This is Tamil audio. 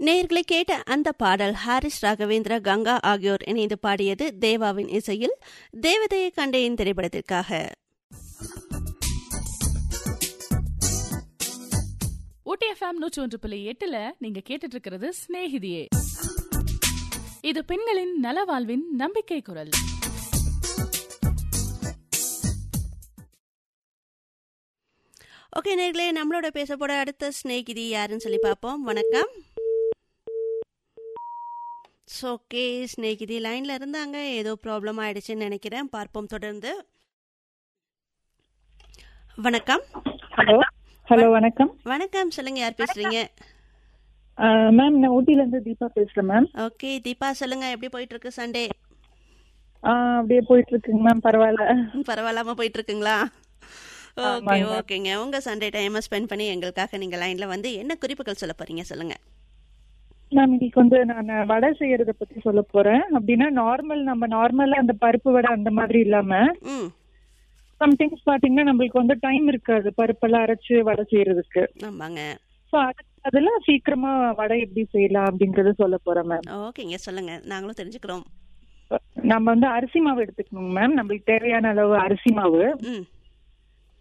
நேர்களை கேட்ட அந்த பாடல் ஹாரிஸ் ராகவேந்திர கங்கா ஆகியோர் இணைந்து பாடியது தேவாவின் இசையில் தேவதையை கண்டேன் திரைப்படத்திற்காக ஊட்டி எஃப்எம் நூற்றி ஒன்று புள்ளி எட்டுல நீங்க கேட்டுட்டு இருக்கிறது சிநேகிதியே இது பெண்களின் நலவாழ்வின் நம்பிக்கை குரல் ஓகே நேர்களே நம்மளோட பேச போற அடுத்த ஸ்நேகிதி யாருன்னு சொல்லி பார்ப்போம் வணக்கம் ஓகே ஸ்நேகிதி லைன்ல இருந்தாங்க ஏதோ ப்ராப்ளம் ஆயிடுச்சுன்னு நினைக்கிறேன் பார்ப்போம் தொடர்ந்து வணக்கம் ஹலோ ஹலோ வணக்கம் வணக்கம் சொல்லுங்க யார் பேசுறீங்க மேம் நான் ஊட்டில இருந்து தீபா பேசுறேன் மேம் ஓகே தீபா சொல்லுங்க எப்படி போயிட்டு இருக்கு சண்டே அப்படியே போயிட்டு இருக்குங்க மேம் பரவாயில்ல பரவாயில்லாம போயிட்டு இருக்குங்களா ஓகே ஆமாங்க. ஓகேங்க உங்க சண்டே டைமை ஸ்பெண்ட் பண்ணி எங்களுக்காக நீங்க லைன்ல வந்து என்ன குறிப்புகள் சொல்ல போறீங்க சொல்லுங்க மேம் இன்னைக்கு வந்து நான் வடை செய்யறத பத்தி சொல்ல போறேன் அப்படின்னா நார்மல் நம்ம நார்மலா அந்த பருப்பு வடை அந்த மாதிரி இல்லாம ம் சம்டைம்ஸ் பாத்தீங்கன்னா நம்மளுக்கு வந்து டைம் இருக்காது பருப்பெல்லாம் அரைச்சு வடை செய்யறதுக்கு ஆமாங்க ஸோ அதுல சீக்கிரமா வடை எப்படி செய்யலாம் அப்படிங்கறத சொல்ல போறேன் மேம் ஓகேங்க சொல்லுங்க நாங்களும் தெரிஞ்சுக்கிறோம் நம்ம வந்து அரிசி மாவு எடுத்துக்கணுங்க மேம் நம்மளுக்கு தேவையான அளவு அரிசி மாவு ம்